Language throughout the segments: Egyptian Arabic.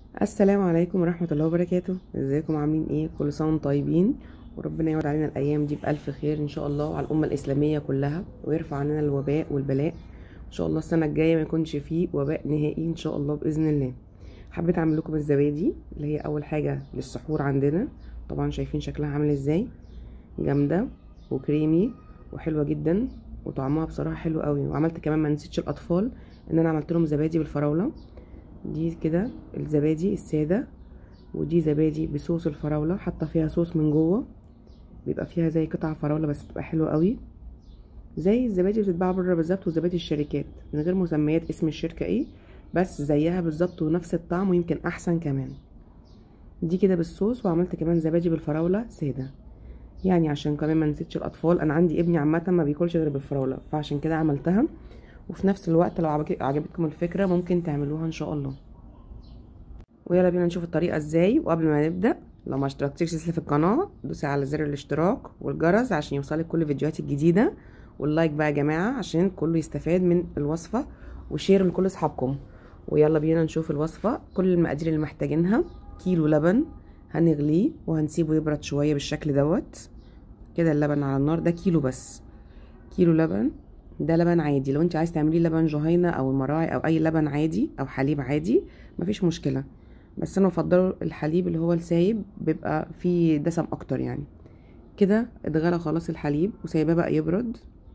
السلام عليكم ورحمة الله وبركاته ازيكم عاملين ايه كل سنة وانتم طيبين وربنا يعود علينا الايام دي بألف خير ان شاء الله وعلى الامة الاسلامية كلها ويرفع عننا الوباء والبلاء ان شاء الله السنة الجاية ما يكونش فيه وباء نهائي ان شاء الله باذن الله حبيت اعمل لكم الزبادي اللي هي اول حاجة للسحور عندنا طبعا شايفين شكلها عامل ازاي جامدة وكريمي وحلوة جدا وطعمها بصراحة حلو قوي وعملت كمان ما نسيتش الاطفال ان انا عملت لهم زبادي بالفراولة دي كده الزبادي السادة ودي زبادي بصوص الفراولة حاطه فيها صوص من جوه بيبقى فيها زي قطع فراولة بس بتبقى حلوة قوي زي الزبادي اللي بتتباع بره بالظبط وزبادي الشركات من غير مسميات اسم الشركة ايه بس زيها بالظبط ونفس الطعم ويمكن احسن كمان دي كده بالصوص وعملت كمان زبادي بالفراولة سادة يعني عشان كمان ما نسيتش الاطفال انا عندي ابني عامه ما بياكلش غير بالفراوله فعشان كده عملتها وفي نفس الوقت لو عجبتكم الفكره ممكن تعملوها ان شاء الله ويلا بينا نشوف الطريقه ازاي وقبل ما نبدا لو ما اشتركتيش لسه في القناه دوسي على زر الاشتراك والجرس عشان يوصلك كل فيديوهاتي الجديده واللايك بقى يا جماعه عشان كله يستفاد من الوصفه وشير لكل اصحابكم ويلا بينا نشوف الوصفه كل المقادير اللي محتاجينها كيلو لبن هنغليه وهنسيبه يبرد شويه بالشكل دوت كده اللبن على النار ده كيلو بس كيلو لبن ده لبن عادي لو انت عايز تعمليه لبن جهينه او المراعي او اي لبن عادي او حليب عادي مفيش مشكله بس انا بفضل الحليب اللي هو السايب بيبقى فيه دسم اكتر يعني كده اتغلى خلاص الحليب وسايباه بقى يبرد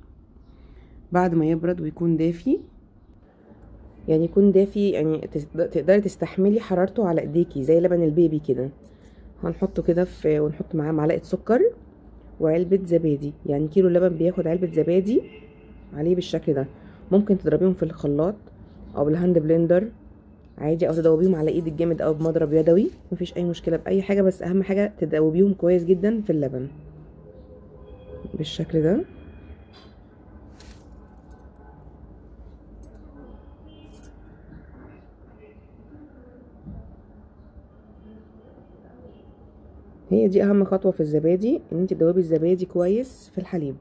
بعد ما يبرد ويكون دافي يعني يكون دافي يعني تقدري تستحملي حرارته على ايديكي زي لبن البيبي كده هنحطه كده في ونحط معاه معلقه سكر وعلبة زبادي يعني كيلو لبن بياخد علبة زبادي عليه بالشكل ده ممكن تضربيهم في الخلاط او بالهاند بلندر عادي او تدوبيهم على ايدك جامد او بمضرب يدوي مفيش اي مشكله باي حاجه بس اهم حاجه تدوبيهم كويس جدا في اللبن بالشكل ده هي دي اهم خطوه في الزبادي ان انت تدوبي الزبادي كويس في الحليب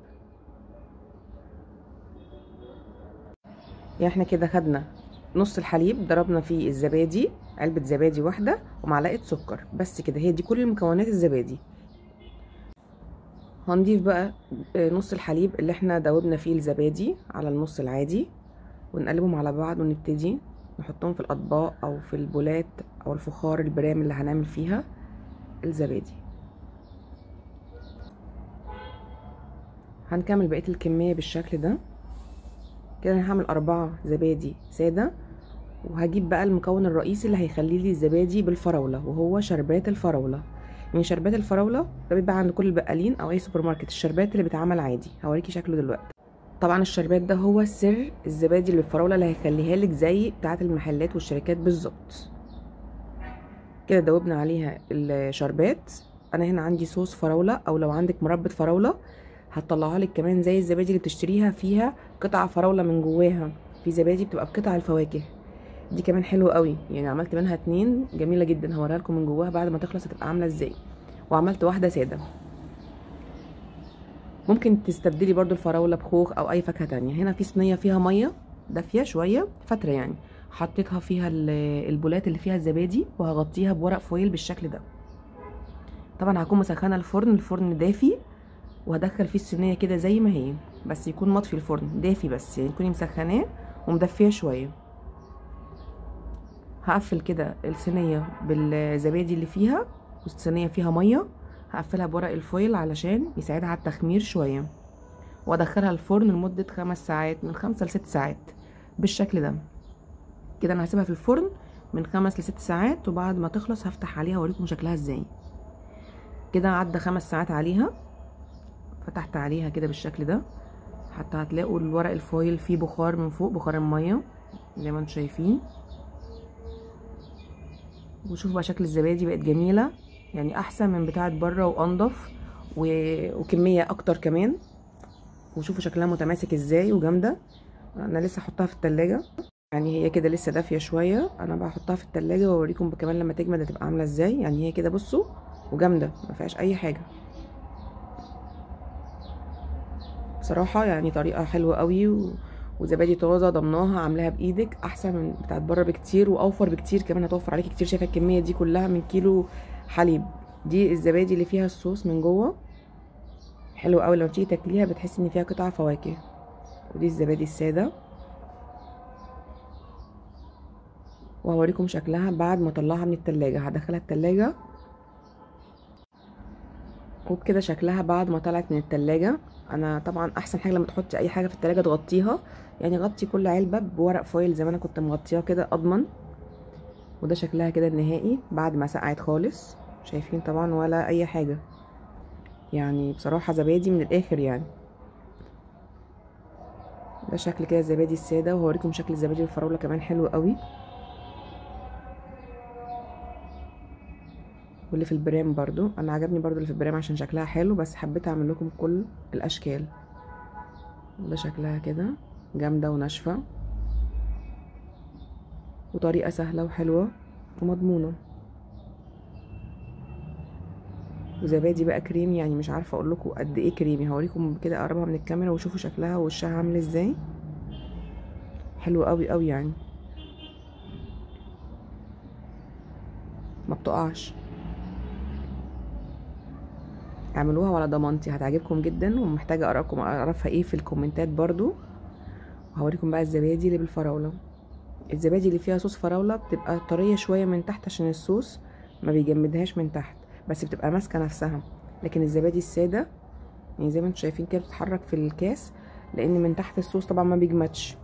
يعني احنا كده خدنا نص الحليب ضربنا فيه الزبادي علبه زبادي واحده ومعلقه سكر بس كده هي دي كل المكونات الزبادي هنضيف بقى نص الحليب اللي احنا دوبنا فيه الزبادي على النص العادي ونقلبهم على بعض ونبتدي نحطهم في الاطباق او في البولات او الفخار البرام اللي هنعمل فيها الزبادي هنكمل بقيه الكميه بالشكل ده كده انا هعمل أربعة زبادي ساده وهجيب بقى المكون الرئيسي اللي هيخلي لي الزبادي بالفراوله وهو شربات الفراوله يعني شربات الفراوله ده بيتباع عند كل البقالين او اي سوبر ماركت الشربات اللي بيتعمل عادي هوريكي شكله دلوقتي طبعا الشربات ده هو سر الزبادي اللي بالفراوله اللي هيخليها لك زي بتاعه المحلات والشركات بالظبط كده دوبنا عليها الشربات انا هنا عندي صوص فراوله او لو عندك مربى فراوله هتطلعها لك كمان زي الزبادي اللي بتشتريها فيها قطع فراوله من جواها في زبادي بتبقى بقطع الفواكه دي كمان حلوه قوي يعني عملت منها اتنين جميله جدا هوريها لكم من جواها بعد ما تخلص هتبقى عامله ازاي وعملت واحده ساده ممكن تستبدلي برضو الفراوله بخوخ او اي فاكهه تانية هنا في صينيه فيها ميه دافيه شويه فتره يعني حطيتها فيها البولات اللي فيها الزبادي وهغطيها بورق فويل بالشكل ده طبعا هكون مسخنه الفرن الفرن دافي وهدخل فيه الصينيه كده زي ما هي بس يكون مطفي الفرن دافي بس يعني تكوني مسخناه ومدفيه شويه هقفل كده الصينيه بالزبادي اللي فيها والصينيه فيها ميه هقفلها بورق الفويل علشان يساعدها على التخمير شويه وادخلها الفرن لمده خمس ساعات من خمسة لست ساعات بالشكل ده كده انا هسيبها في الفرن من خمس لست ساعات وبعد ما تخلص هفتح عليها واوريكم شكلها ازاي كده عدى خمس ساعات عليها فتحت عليها كده بالشكل ده حتى هتلاقوا الورق الفويل فيه بخار من فوق بخار الميه زي ما انتم شايفين وشوفوا بقى شكل الزبادي بقت جميله يعني احسن من بتاعه بره وانضف و... وكميه اكتر كمان وشوفوا شكلها متماسك ازاي وجامده انا لسه هحطها في التلاجة يعني هي كده لسه دافيه شويه انا بقى هحطها في التلاجة واوريكم كمان لما تجمد هتبقى عامله ازاي يعني هي كده بصوا وجامده ما فيهاش اي حاجه بصراحه يعني طريقه حلوه قوي و... وزبادي طازه ضمناها عاملاها بايدك احسن من بتاعت بره بكتير واوفر بكتير كمان هتوفر عليكي كتير شايفه الكميه دي كلها من كيلو حليب دي الزبادي اللي فيها الصوص من جوه حلو قوي لما تيجي تاكليها بتحسي ان فيها قطع فواكه ودي الزبادي الساده وهوريكم شكلها بعد ما اطلعها من التلاجة هدخلها التلاجة وبكده شكلها بعد ما طلعت من التلاجة انا طبعا احسن حاجه لما تحطي اي حاجه في التلاجة تغطيها يعني غطي كل علبه بورق فويل زي ما انا كنت مغطيها كده اضمن وده شكلها كده النهائي بعد ما سقعت خالص شايفين طبعا ولا اي حاجه يعني بصراحه زبادي من الاخر يعني ده شكل كده الزبادي الساده وهوريكم شكل الزبادي الفراوله كمان حلو قوي واللي في البرام برضو انا عجبني برضو اللي في البرام عشان شكلها حلو بس حبيت اعمل لكم كل الاشكال ده شكلها كده جامده وناشفه وطريقه سهله وحلوه ومضمونه وزبادي بقى كريمي يعني مش عارفه اقول لكم قد ايه كريمي هوريكم كده اقربها من الكاميرا وشوفوا شكلها ووشها عامل ازاي حلو قوي قوي يعني ما بتقعش اعملوها وعلى ضمانتي هتعجبكم جدا ومحتاجه اقراكم اعرفها ايه في الكومنتات برضو وهوريكم بقى الزبادي اللي بالفراوله الزبادي اللي فيها صوص فراوله بتبقى طريه شويه من تحت عشان الصوص ما بيجمدهاش من تحت بس بتبقى ماسكه نفسها لكن الزبادي الساده يعني زي ما انتم شايفين كده بتتحرك في الكاس لان من تحت الصوص طبعا ما بيجمدش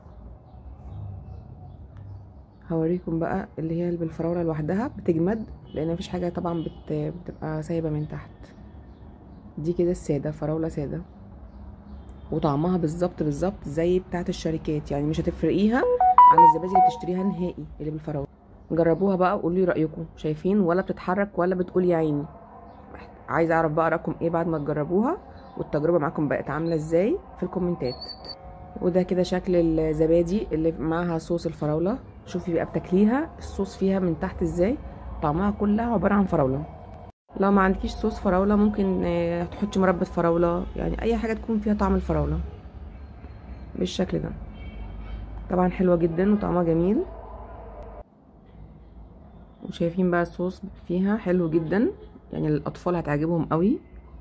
هوريكم بقى اللي هي اللي بالفراوله لوحدها بتجمد لان مفيش حاجه طبعا بت... بتبقى سايبه من تحت دي كده الساده فراوله ساده وطعمها بالظبط بالظبط زي بتاعه الشركات يعني مش هتفرقيها عن الزبادي اللي بتشتريها نهائي اللي بالفراوله جربوها بقى وقولوا لي رايكم شايفين ولا بتتحرك ولا بتقول يا عيني عايزه اعرف بقى رايكم ايه بعد ما تجربوها والتجربه معاكم بقت عامله ازاي في الكومنتات وده كده شكل الزبادي اللي معاها صوص الفراوله شوفي بقى بتاكليها الصوص فيها من تحت ازاي طعمها كلها عباره عن فراوله لو ما عندكيش صوص فراوله ممكن تحطي مربى فراوله يعني اي حاجه تكون فيها طعم الفراوله بالشكل ده طبعا حلوه جدا وطعمها جميل وشايفين بقى الصوص فيها حلو جدا يعني الاطفال هتعجبهم قوي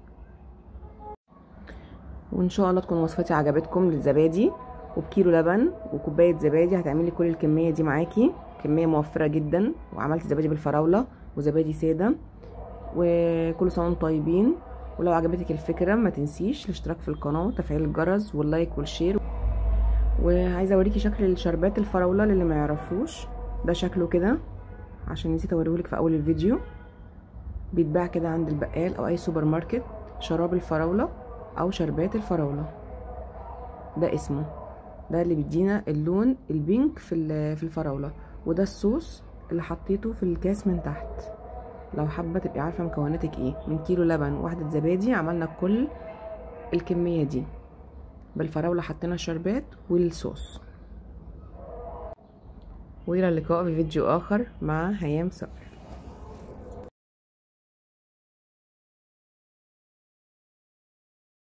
وان شاء الله تكون وصفتي عجبتكم للزبادي وبكيلو لبن وكوبايه زبادي هتعملي كل الكميه دي معاكي كميه موفره جدا وعملت زبادي بالفراوله وزبادي ساده وكل سنه وانتم طيبين ولو عجبتك الفكره ما تنسيش الاشتراك في القناه وتفعيل الجرس واللايك والشير وعايزه اوريكي شكل الشربات الفراوله للي ما يعرفوش ده شكله كده عشان نسيت اوريهولك في اول الفيديو بيتباع كده عند البقال او اي سوبر ماركت شراب الفراوله او شربات الفراوله ده اسمه ده اللي بيدينا اللون البينك في في الفراوله وده الصوص اللي حطيته في الكاس من تحت لو حابه تبقي عارفه مكوناتك ايه من كيلو لبن واحده زبادي عملنا كل الكميه دي بالفراوله حطينا الشربات والصوص والى اللقاء في فيديو اخر مع هيام صقر